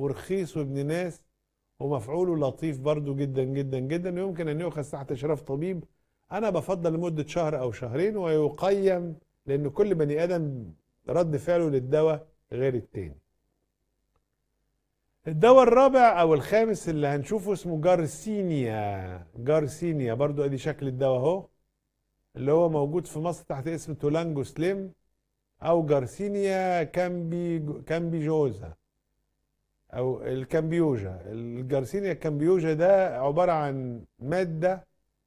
ورخيص وابن ناس ومفعوله لطيف برضو جدا جدا جدا ويمكن ان يؤخذ تحت اشراف طبيب انا بفضل لمده شهر او شهرين ويقيم لان كل بني ادم رد فعله للدواء غير التاني الدواء الرابع او الخامس اللي هنشوفه اسمه جارسينيا جارسينيا برضو ادي شكل الدواء اهو اللي هو موجود في مصر تحت اسم تولانجو سليم او جارسينيا كامبي كامبيجوزا او الكامبيوجا الجارسينيا الكامبيوجا ده عباره عن ماده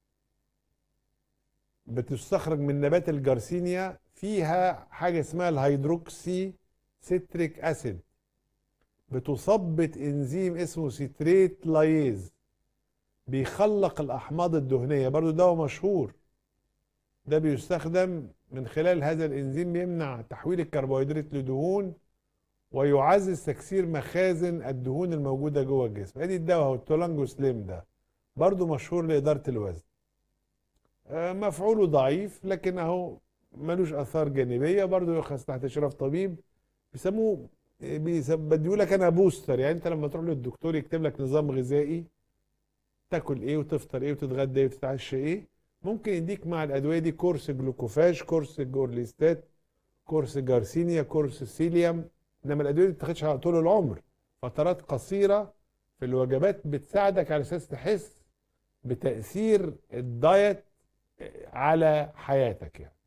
بتستخرج من نبات الجارسينيا فيها حاجه اسمها الهيدروكسي سيتريك اسيد بتثبط انزيم اسمه سيتريت لايز بيخلق الاحماض الدهنيه برضو دواء مشهور ده بيستخدم من خلال هذا الانزيم يمنع تحويل الكربوهيدرات لدهون ويعزز تكسير مخازن الدهون الموجوده جوه الجسم ادي الدواء هو التولانجو سليم ده برضو مشهور لاداره الوزن آه، مفعوله ضعيف لكن اهو ملوش اثار جانبيه برضو يؤخذ تحت اشراف طبيب بيسموه بديهولك لك انا بوستر يعني انت لما تروح للدكتور يكتب لك نظام غذائي تاكل ايه وتفطر ايه وتتغدى ايه وتتعشى ايه ممكن يديك مع الادويه دي كورس جلوكوفاج كورس جورليستات كورس جارسينيا كورس سيليوم انما الادويه دي ما بتاخدش على طول العمر فترات قصيره في الوجبات بتساعدك على اساس تحس بتاثير الدايت على حياتك يعني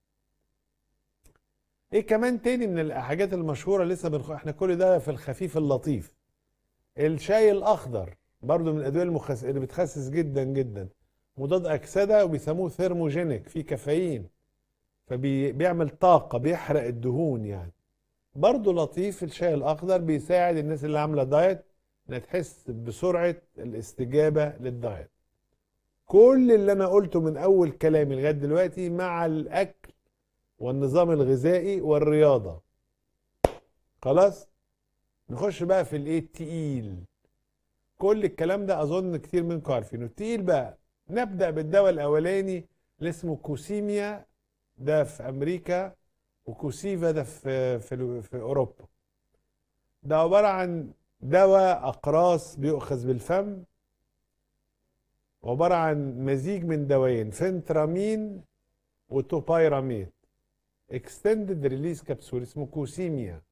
ايه كمان تاني من الحاجات المشهوره لسه بنخ... احنا كل ده في الخفيف اللطيف الشاي الاخضر برضو من الادويه المخس... اللي بتخسس جدا جدا مضاد اكسده وبيسموه ثيرموجينيك فيه كافيين فبيعمل طاقه بيحرق الدهون يعني برضو لطيف الشاي الاخضر بيساعد الناس اللي عامله دايت انها تحس بسرعه الاستجابه للدايت كل اللي انا قلته من اول كلامي لغايه دلوقتي مع الاكل والنظام الغذائي والرياضه خلاص نخش بقى في الايه التقيل كل الكلام ده اظن كتير منكم عارفينه التقيل بقى نبدا بالدواء الاولاني اللي اسمه كوسيميا ده في امريكا وكوسيفا ده في في, في اوروبا ده عباره عن دواء اقراص بيؤخذ بالفم عباره عن مزيج من دوايين فنترامين وتوبايراميد اكستندد ريليز كبسول اسمه كوسيميا